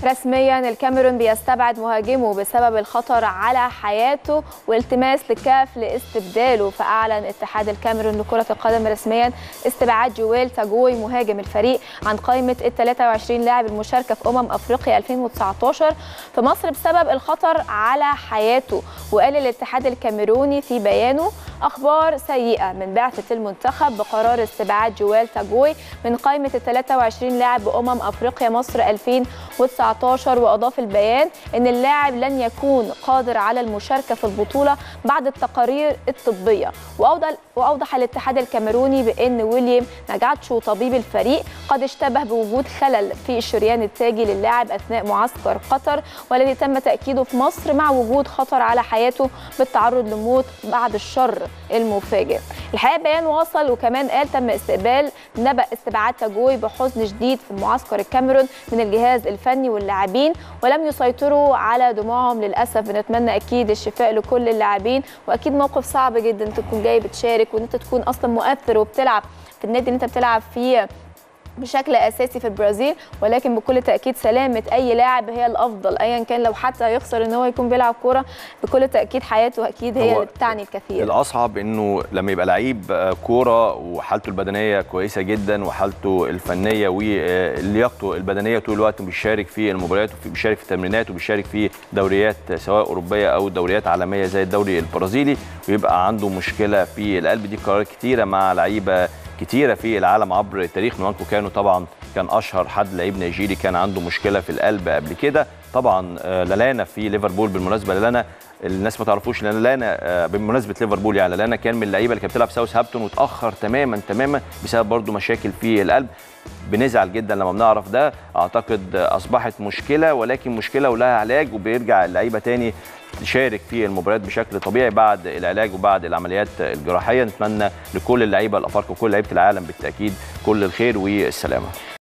رسميا الكاميرون بيستبعد مهاجمه بسبب الخطر على حياته والتماس لكاف لاستبداله فاعلن اتحاد الكاميرون لكره القدم رسميا استبعاد جويل تاجوي مهاجم الفريق عن قائمه ال 23 لاعب المشاركه في امم افريقيا 2019 في مصر بسبب الخطر على حياته وقال الاتحاد الكاميروني في بيانه اخبار سيئه من بعثه المنتخب بقرار استبعاد جويل تاجوي من قائمه ال 23 لاعب بامم افريقيا مصر 2019 واضاف البيان ان اللاعب لن يكون قادر على المشاركه في البطوله بعد التقارير الطبيه واوضح واوضح الاتحاد الكاميروني بان ويليام نجاتشو طبيب الفريق قد اشتبه بوجود خلل في الشريان التاجي للاعب اثناء معسكر قطر والذي تم تاكيده في مصر مع وجود خطر على حياته بالتعرض لموت بعد الشر المفاجئ الحقيقه بيان وصل وكمان قال تم استقبال نبأ استبعاد تاجوي بحزن شديد في معسكر الكاميرون من الجهاز الفني واللاعبين ولم يسيطروا على دموعهم للاسف بنتمنى اكيد الشفاء لكل اللاعبين واكيد موقف صعب جدا تكون جاي بتشارك وان انت تكون اصلا مؤثر وبتلعب في النادي اللي انت بتلعب فيه بشكل اساسي في البرازيل ولكن بكل تاكيد سلامه اي لاعب هي الافضل ايا كان لو حتى يخسر ان هو يكون بيلعب كوره بكل تاكيد حياته اكيد هي اللي بتعني الكثير الاصعب انه لما يبقى لعيب كوره وحالته البدنيه كويسه جدا وحالته الفنيه ولياقته البدنيه طول الوقت بيشارك في المباريات وبيشارك في التمرينات وبيشارك في دوريات سواء اوروبيه او دوريات عالميه زي الدوري البرازيلي ويبقى عنده مشكله في القلب دي قرارات كتيره مع لعيبه كتيره في العالم عبر التاريخ نوانكو كانوا طبعا كان اشهر حد لعيب نيجيري كان عنده مشكله في القلب قبل كده طبعا لالانا في ليفربول بالمناسبه لالانا الناس ما تعرفوش لالانا بمناسبه ليفربول يعني لالانا كان من اللعيبه اللي كانت بتلعب ساوث هامبتون وتاخر تماما تماما بسبب برضه مشاكل في القلب بنزعل جدا لما بنعرف ده اعتقد اصبحت مشكله ولكن مشكله ولها علاج وبيرجع اللعيبه تاني تشارك في المباريات بشكل طبيعي بعد العلاج وبعد العمليات الجراحيه نتمنى لكل اللعيبه الافارقه وكل لعيبه العالم بالتاكيد كل الخير والسلامه